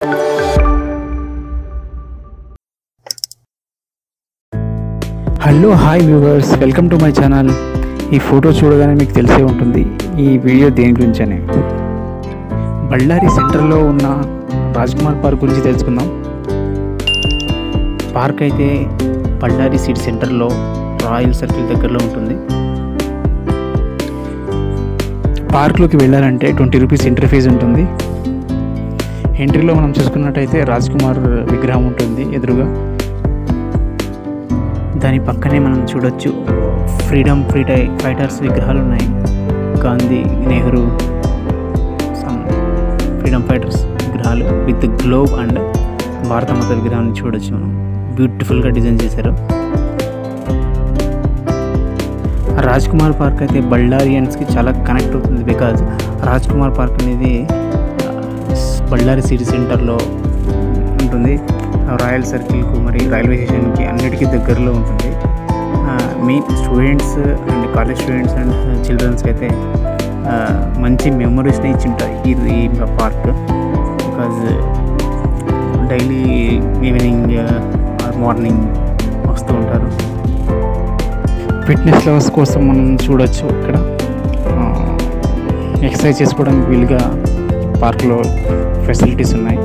hello hi viewers welcome to my channel ఈ photo చూడగానే మీకు తెలిసే ఉంటుంది ఈ వీడియో దేని గురించి అని బళ్ళారి సెంటర్లో ఉన్న రాజ్కుమార్ పార్క్ గురించి తెలుసుకుందాం పార్క్ అయితే బళ్ళారి సిటీ సెంటర్లో రాయల్ సర్కిల్ దగ్గరలో ఉంటుంది పార్క్లోకి వెళ్ళాలంటే ట్వంటీ రూపీస్ ఎంట్రీ ఫీజు ఉంటుంది ఎంట్రీలో మనం చూసుకున్నట్టయితే రాజ్ కుమార్ విగ్రహం ఉంటుంది ఎదురుగా దాని పక్కనే మనం చూడొచ్చు ఫ్రీడమ్ ఫ్రీ టై ఫైటర్స్ విగ్రహాలు ఉన్నాయి Gandhi Nehru some freedom fighters విగ్రహాలు విత్ గ్లోబ్ అండ్ భారతమాత విగ్రహాన్ని చూడొచ్చు మనం బ్యూటిఫుల్గా డిజైన్ చేశారు రాజ్ కుమార్ పార్క్ అయితే బళ్ళారియన్స్కి చాలా కనెక్ట్ అవుతుంది బికాజ్ రాజ్ కుమార్ పార్క్ అనేది ఆ, బళ్ళారి సిటీ సెంటర్లో ఉంటుంది రాయల్ సర్కిల్కు మరి రైల్వే స్టేషన్కి అన్నిటికీ దగ్గరలో ఉంటుంది main students and college students and చిల్డ్రన్స్కి అయితే ఆ, మంచి మెమొరీస్ని ఇచ్చింటారు ఈ ఈ park because daily evening or morning వస్తూ ఉంటారు ఫిట్నెస్ లెవెల్స్ కోసం మనం చూడొచ్చు ఇక్కడ ఎక్సర్సైజ్ చేసుకోవడానికి వీలుగా పార్క్లో ఫెసిలిటీస్ ఉన్నాయి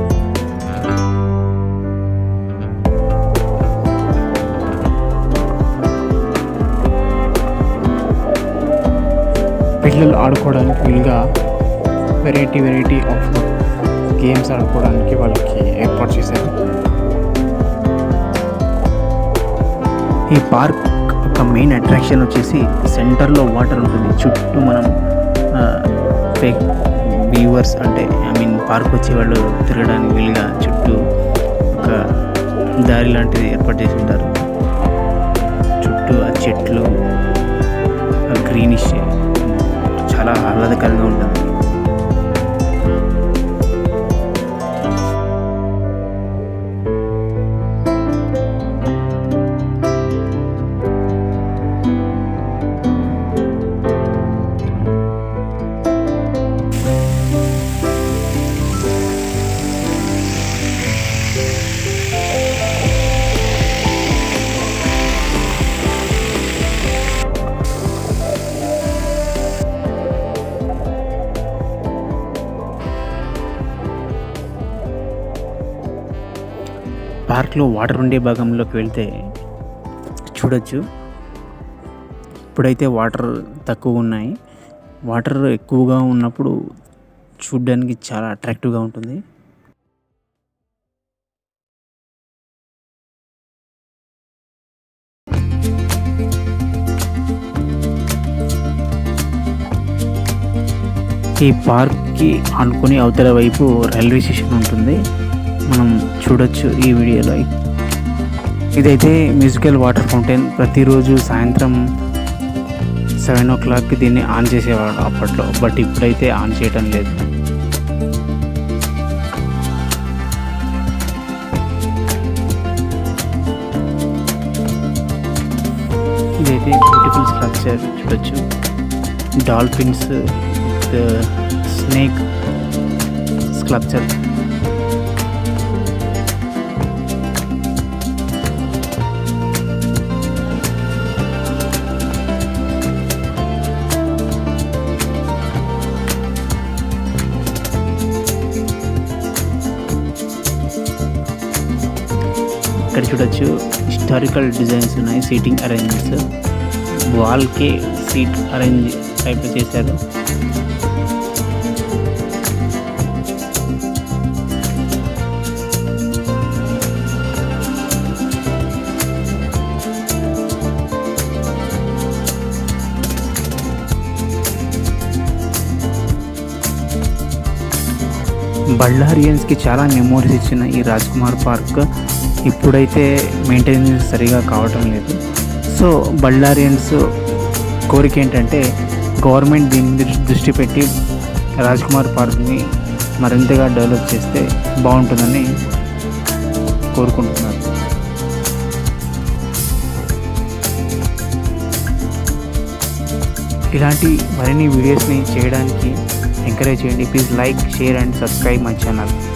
పిల్లలు ఆడుకోవడానికి వీలుగా వెరైటీ వెరైటీ ఆఫ్ గేమ్స్ ఆడుకోవడానికి వాళ్ళకి ఏర్పాటు చేశారు ఈ పార్క్ ఒక మెయిన్ అట్రాక్షన్ వచ్చేసి సెంటర్లో వాటర్ ఉంటుంది చుట్టూ మనం ఫేక్ వ్యూవర్స్ అంటే ఐ మీన్ పార్క్ వచ్చే వాళ్ళు తిరగడానికి వీలుగా చుట్టూ ఒక దారి లాంటిది ఏర్పాటు చేసి ఉంటారు చుట్టూ ఆ చెట్లు గ్రీనిష్ చాలా ఆహ్లాదకరంగా ఉంటుంది పార్క్లో వాటర్ ఉండే భాగంలోకి వెళ్తే చూడొచ్చు ఇప్పుడైతే వాటర్ తక్కువ ఉన్నాయి వాటర్ ఎక్కువగా ఉన్నప్పుడు చూడ్డానికి చాలా అట్రాక్టివ్గా ఉంటుంది ఈ పార్క్కి ఆనుకుని అవతల వైపు రైల్వే స్టేషన్ ఉంటుంది మనం చూడొచ్చు ఈ వీడియోలో ఇదైతే మ్యూజికల్ వాటర్ ఫౌంటైన్ ప్రతిరోజు సాయంత్రం సెవెన్ ఓ క్లాక్కి దీన్ని ఆన్ చేసేవాడు అప్పట్లో బట్ ఇప్పుడైతే ఆన్ చేయటం లేదు ఇదైతే బ్యూటిఫుల్ స్ట్రక్చర్ చూడొచ్చు డాల్ఫిన్స్ స్నేక్ స్క్లప్చర్ ఇక్కడ చూడొచ్చు హిస్టారికల్ డిజైన్స్ ఉన్నాయి సీటింగ్ అరేంజ్మెంట్స్ వాల్కే సీట్ అరేంజ్ టైప్ చేశారు బళ్ళారియన్స్కి చాలా మెమోరీస్ ఇచ్చిన ఈ రాజ్ కుమార్ పార్క్ ఇప్పుడైతే మెయింటెనెన్స్ సరిగా కావటం లేదు సో బళ్ళారియన్స్ కోరిక ఏంటంటే గవర్నమెంట్ దీని మీద దృష్టి పెట్టి రాజ్ కుమార్ పార్క్ని మరింతగా డెవలప్ చేస్తే బాగుంటుందని కోరుకుంటున్నారు ఇలాంటి మరిన్ని వీడియోస్ని చేయడానికి ఎంకరేజ్ చేయండి please like share and subscribe my channel